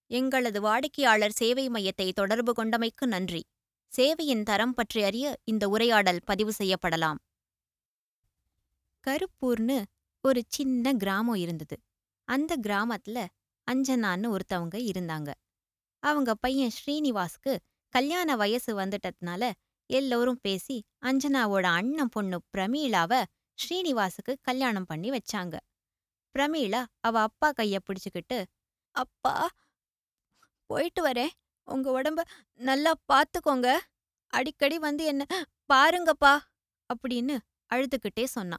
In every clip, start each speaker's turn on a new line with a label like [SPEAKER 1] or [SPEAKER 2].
[SPEAKER 1] எங்களது வாடிக்கையாளர் சேவை மையத்தை தொடர்பு கொண்டமைக்கு நன்றி சேவையின் தரம் பற்றி அறிய இந்த உரையாடல் பதிவு செய்யப்படலாம் கருப்பூர்னு ஒரு சின்ன கிராமம் இருந்தது அந்த கிராமத்துல அஞ்சனான்னு ஒருத்தவங்க இருந்தாங்க அவங்க பையன் ஸ்ரீனிவாஸ்க்கு கல்யாண வயசு வந்துட்டதுனால எல்லோரும் பேசி அஞ்சனாவோட அண்ணன் பொண்ணு பிரமீளாவ ஸ்ரீனிவாசுக்கு கல்யாணம் பண்ணி வச்சாங்க பிரமீளா அவ அப்பா கைய பிடிச்சுக்கிட்டு அப்பா போயிட்டு வரேன் உங்க உடம்ப நல்லா பாத்துக்கோங்க அடிக்கடி வந்து என்ன பாருங்கப்பா அப்படின்னு அழுதுகிட்டே சொன்னான்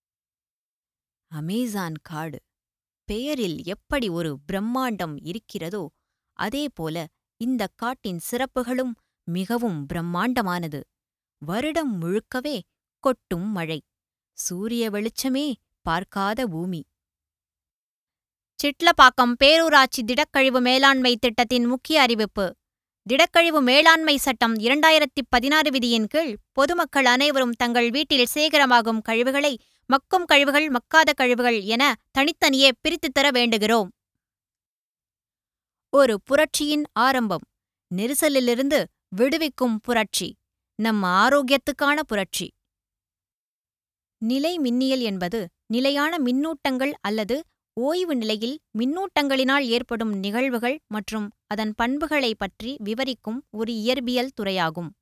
[SPEAKER 1] அமேசான் காடு பெயரில் எப்படி ஒரு பிரம்மாண்டம் இருக்கிறதோ அதேபோல இந்த காட்டின் சிறப்புகளும் மிகவும் பிரம்மாண்டமானது வருடம் முழுக்கவே கொட்டும் மழை சூரிய வெளிச்சமே பார்க்காத பூமி சிட்லப்பாக்கம் பேரூராட்சி திடக்கழிவு மேலாண்மை திட்டத்தின் முக்கிய அறிவிப்பு திடக்கழிவு மேலாண்மை சட்டம் இரண்டாயிரத்தி பதினாறு விதியின் கீழ் பொதுமக்கள் அனைவரும் தங்கள் வீட்டில் சேகரமாகும் கழிவுகளை மக்கும் கழிவுகள் மக்காத கழிவுகள் என தனித்தனியே பிரித்துத் தர வேண்டுகிறோம் ஒரு புரட்சியின் ஆரம்பம் நெரிசலிலிருந்து விடுவிக்கும் புரட்சி நம் ஆரோக்கியத்துக்கான புரட்சி நிலை மின்னியல் என்பது நிலையான மின்னூட்டங்கள் அல்லது ஓய்வு நிலையில் மின்னூட்டங்களினால் ஏற்படும் நிகழ்வுகள் மற்றும் அதன் பண்புகளை பற்றி விவரிக்கும் ஒரு இயற்பியல் துறையாகும்